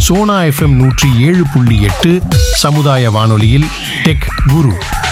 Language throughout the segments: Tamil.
சோனா எஃப்எம் நூற்றி ஏழு புள்ளி எட்டு சமுதாய வானொலியில் டெக் குரு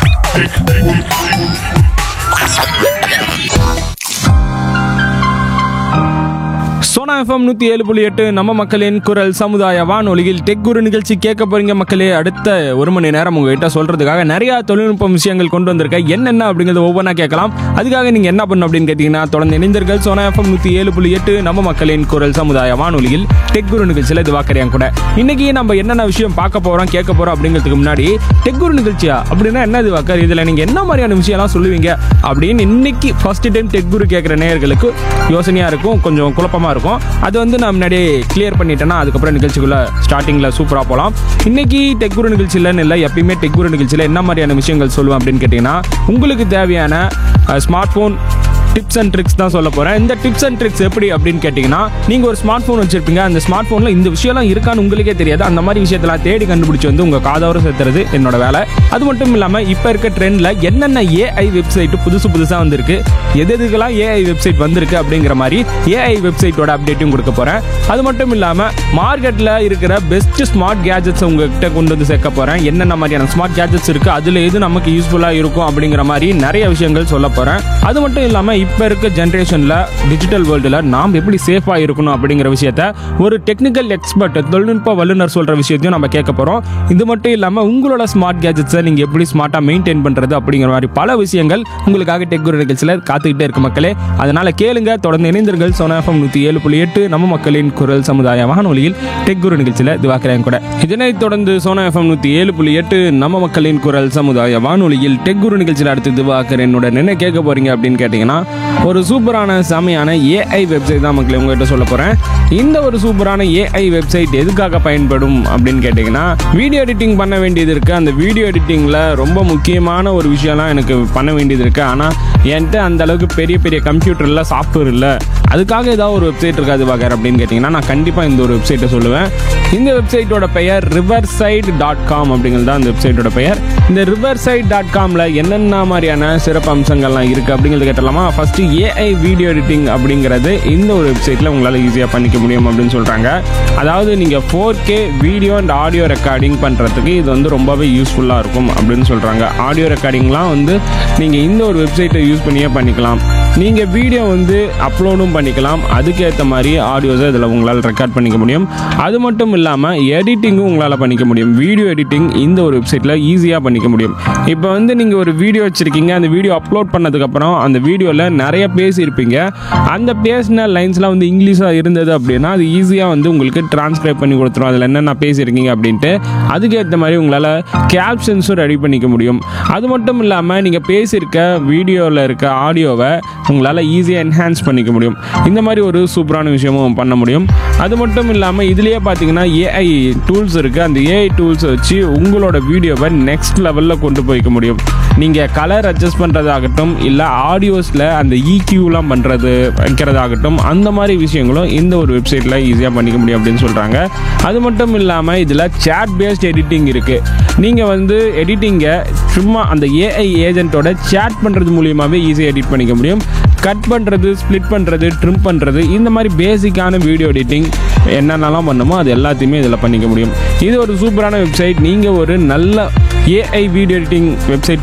சோனா எஃப்எம் நூற்றி ஏழு புள்ளி எட்டு நம்ம மக்களின் குரல் சமுதாய வானொலியில் டெக் குரு நிகழ்ச்சி கேட்க போறீங்க மக்களே அடுத்த ஒரு மணி நேரம் உங்ககிட்ட சொல்றதுக்காக நிறைய தொழில்நுட்ப விஷயங்கள் கொண்டு வந்திருக்கேன் என்னென்ன அப்படிங்கிறத ஒவ்வொன்றா கேட்கலாம் அதுக்காக நீங்க என்ன பண்ணணும் அப்படின்னு கேட்டீங்கன்னா தொடர்ந்து இணைந்தீர்கள் சோனா எஃப்எம் நூற்றி ஏழு புள்ளி எட்டு நம்ம மக்களின் குரல் சமுதாய வானொலியில் டெக் குரு நிகழ்ச்சியில் இது வாக்கறியாங்க கூட இன்னைக்கு நம்ம என்னென்ன விஷயம் பார்க்க போறோம் கேட்க போறோம் அப்படிங்கிறதுக்கு முன்னாடி டெக் குரு நிகழ்ச்சியா அப்படின்னா என்ன இது வாக்கர் இதுல நீங்க என்ன மாதிரியான விஷயம்லாம் சொல்லுவீங்க அப்படின்னு இன்னைக்கு ஃபர்ஸ்ட் டைம் டெக் குரு கேட்குற நேயர்களுக்கு யோசனையா இருக்கும் கொஞ்சம் குழப்பமா இருக்கும் அது வந்து நான் முன்னாடியே கிளியர் பண்ணிட்டேன்னா அதுக்கப்புறம் நிகழ்ச்சிக்குள்ள ஸ்டார்டிங்ல சூப்பரா போகலாம் இன்னைக்கு டெக் குரு நிகழ்ச்சியிலன்னு இல்லை எப்பயுமே டெக் குரு நிகழ்ச்சியில் என்ன மாதிரியான விஷயங்கள் சொல்லுவேன் அப்படின்னு கேட்டிங்கன்னா உங்களுக்கு தேவையான smart phone tips and tricks தான் சொல்ல போகிறேன் இந்த டிப்ஸ் அண்ட் ட்ரிக்ஸ் எப்படி அப்படின்னு கேட்டிங்கன்னா நீங்கள் ஒரு ஸ்மார்ட் ஃபோன் வச்சிருப்பீங்க அந்த ஸ்மார்ட் ஃபோனில் இந்த விஷயம்லாம் இருக்கான்னு உங்களுக்கே தெரியாது அந்த மாதிரி விஷயத்தெல்லாம் தேடி கண்டுபிடிச்சி வந்து உங்கள் காதோர சேர்த்துறது என்னோட வேலை அது மட்டும் இல்லாமல் இப்போ இருக்க ட்ரெண்டில் என்னென்ன ஏஐ வெப்சைட் புதுசு புதுசாக வந்திருக்கு எது எதுக்கெல்லாம் ஏஐ வெப்சைட் வந்திருக்கு அப்படிங்கிற மாதிரி ஏஐ வெப்சைட்டோட அப்டேட்டும் கொடுக்க போகிறேன் அது மட்டும் இல்லாமல் மார்க்கெட்டில் இருக்கிற பெஸ்ட் ஸ்மார்ட் கேஜெட்ஸ் உங்ககிட்ட கொண்டு வந்து சேர்க்க போகிறேன் என்னென்ன மாதிரியான ஸ்மார்ட் கேஜெட்ஸ் இருக்குது அதில் எது நமக்கு யூஸ்ஃபுல்லாக இருக்கும் அப்படிங்கிற மாதிரி நிறைய விஷயங்கள் சொல்ல போகிறேன் அது மட்டும் இல்லாமல் இப்போ இருக்க ஜென்ரேஷனில் டிஜிட்டல் வேர்ல்டில் நாம் எப்படி சேஃபாக இருக்கணும் அப்படிங்கிற விஷயத்த ஒரு டெக்னிக்கல் எக்ஸ்பர்ட் தொழில்நுட்ப வல்லுநர் சொல்கிற விஷயத்தையும் நம்ம கேட்க போகிறோம் இது மட்டும் இல்லாமல் உங்களோட ஸ்மார்ட் கேஜெட்ஸை நீங்கள் எப்படி ஸ்மார்ட்டாக மெயின்டைன் பண்ணுறது அப்படிங்கிற மாதிரி பல விஷயங்கள் உங்களுக்காக டெக் குரு நிகழ்ச்சியில் காத்துக்கிட்டே இருக்கு மக்களே அதனால் கேளுங்க தொடர்ந்து இணைந்தீர்கள் சோனா எஃப்எம் நூற்றி ஏழு புள்ளி எட்டு நம்ம மக்களின் குரல் சமுதாய வானொலியில் டெக் குரு நிகழ்ச்சியில் திவாக்கிறேன் கூட இதனைத் தொடர்ந்து சோனா எஃப்எம் நூற்றி ஏழு புள்ளி எட்டு நம்ம மக்களின் குரல் சமுதாய வானொலியில் டெக் குரு நிகழ்ச்சியில் அடுத்து திவாக்கிறேனோட என்ன கேட்க போறீங்க அப்படின்னு கேட்டிங்கன்னா ஒரு சூப்பரான செமையான ஏஐ வெப்சைட் தான் மக்களே உங்ககிட்ட சொல்ல போகிறேன் இந்த ஒரு சூப்பரான ஏஐ வெப்சைட் எதுக்காக பயன்படும் அப்படின்னு கேட்டிங்கன்னா வீடியோ எடிட்டிங் பண்ண வேண்டியது இருக்குது அந்த வீடியோ எடிட்டிங்கில் ரொம்ப முக்கியமான ஒரு விஷயம்லாம் எனக்கு பண்ண வேண்டியது இருக்குது ஆனால் என்கிட்ட அந்த அளவுக்கு பெரிய பெரிய கம்ப்யூட்டரில் சாஃப்ட்வேர் இல்லை அதுக்காக ஏதாவது ஒரு வெப்சைட் இருக்காது பார்க்குற அப்படின்னு கேட்டிங்கன்னா நான் கண்டிப்பாக இந்த ஒரு வெப்சைட்டை சொல்லுவேன் இந்த வெப்சைட்டோட பெயர் ரிவர் சைட் டாட் காம் அப்படிங்கிறது தான் அந்த வெப்சைட்டோட பெயர் இந்த ரிவர் சைட் டாட் காமில் என்னென்ன மாதிரியான சிறப்பு அம்சங்கள்லாம் இருக்குது அப்படிங்கிறது கேட்டலாமா ஃபஸ்ட்டு ஏஐ வீடியோ எடிட்டிங் அப்படிங்கிறது இந்த ஒரு வெப்சைட்டில் உங்களால் ஈஸியாக பண்ணிக்க முடியும் அப்படின்னு சொல்கிறாங்க அதாவது நீங்கள் four K video and audio recording பண்ணுறதுக்கு இது வந்து ரொம்பவே யூஸ்ஃபுல்லாக இருக்கும் அப்படின்னு சொல்கிறாங்க ஆடியோ ரெக்கார்டிங்லாம் வந்து நீங்கள் இந்த ஒரு வெப்சைட்டை யூஸ் பண்ணியே பண்ணிக்கலாம் நீங்கள் வீடியோ வந்து அப்லோடும் பண்ணிக்கலாம் அதுக்கேற்ற மாதிரி ஆடியோஸை இதில் உங்களால் ரெக்கார்ட் பண்ணிக்க முடியும் அது மட்டும் இல்லாமல் எடிட்டிங்கும் உங்களால் பண்ணிக்க முடியும் வீடியோ எடிட்டிங் இந்த ஒரு வெப்சைட்டில் ஈஸியாக பண்ணிக்க முடியும் இப்போ வந்து நீங்கள் ஒரு வீடியோ வச்சுருக்கீங்க அந்த வீடியோ அப்லோட் பண்ணதுக்கப்புறம் அந்த வீடியோவில் நிறைய பேசியிருப்பீங்க அந்த பேசின லைன்ஸ்லாம் வந்து இங்கிலீஷாக இருந்தது அப்படின்னா அது ஈஸியாக வந்து உங்களுக்கு டிரான்ஸ்கிரைப் பண்ணி கொடுத்துரும் அதில் என்னென்ன பேசியிருக்கீங்க அப்படின்ட்டு அதுக்கேற்ற மாதிரி உங்களால் கேப்ஷன்ஸும் ரெடி பண்ணிக்க முடியும் அது மட்டும் இல்லாமல் நீங்கள் பேசியிருக்க வீடியோவில் இருக்க ஆடியோவை உங்களால் ஈஸியாக என்ஹான்ஸ் பண்ணிக்க முடியும் இந்த மாதிரி ஒரு சூப்பரான விஷயமும் பண்ண முடியும் அது மட்டும் இல்லாமல் இதுலேயே பார்த்தீங்கன்னா ஏஐ டூல்ஸ் இருக்குது அந்த ஏஐ டூல்ஸை வச்சு உங்களோட வீடியோவை நெக்ஸ்ட் லெவலில் கொண்டு போய்க்க முடியும் நீங்கள் கலர் அட்ஜஸ்ட் பண்ணுறதாகட்டும் இல்லை ஆடியோஸில் அந்த ஈக்யூலாம் பண்ணுறது வைக்கிறதாகட்டும் அந்த மாதிரி விஷயங்களும் இந்த ஒரு வெப்சைட்டில் ஈஸியாக பண்ணிக்க முடியும் அப்படின்னு சொல்கிறாங்க அது மட்டும் இல்லாமல் இதில் சேட் பேஸ்ட் எடிட்டிங் இருக்குது நீங்கள் வந்து எடிட்டிங்கை சும்மா அந்த ஏஐ ஏஜென்ட்டோட சேட் பண்ணுறது மூலியமாகவே ஈஸியாக எடிட் பண்ணிக்க முடியும் கட் பண்ணுறது ஸ்ப்ளிட் பண்ணுறது ட்ரிம் பண்ணுறது இந்த மாதிரி பேசிக்கான வீடியோ எடிட்டிங் என்னென்னலாம் பண்ணுமோ அது எல்லாத்தையுமே இதில் பண்ணிக்க முடியும் இது ஒரு சூப்பரான வெப்சைட் நீங்கள் ஒரு நல்ல ஏஐ வீடியோ எடிட்டிங் வெப்சைட்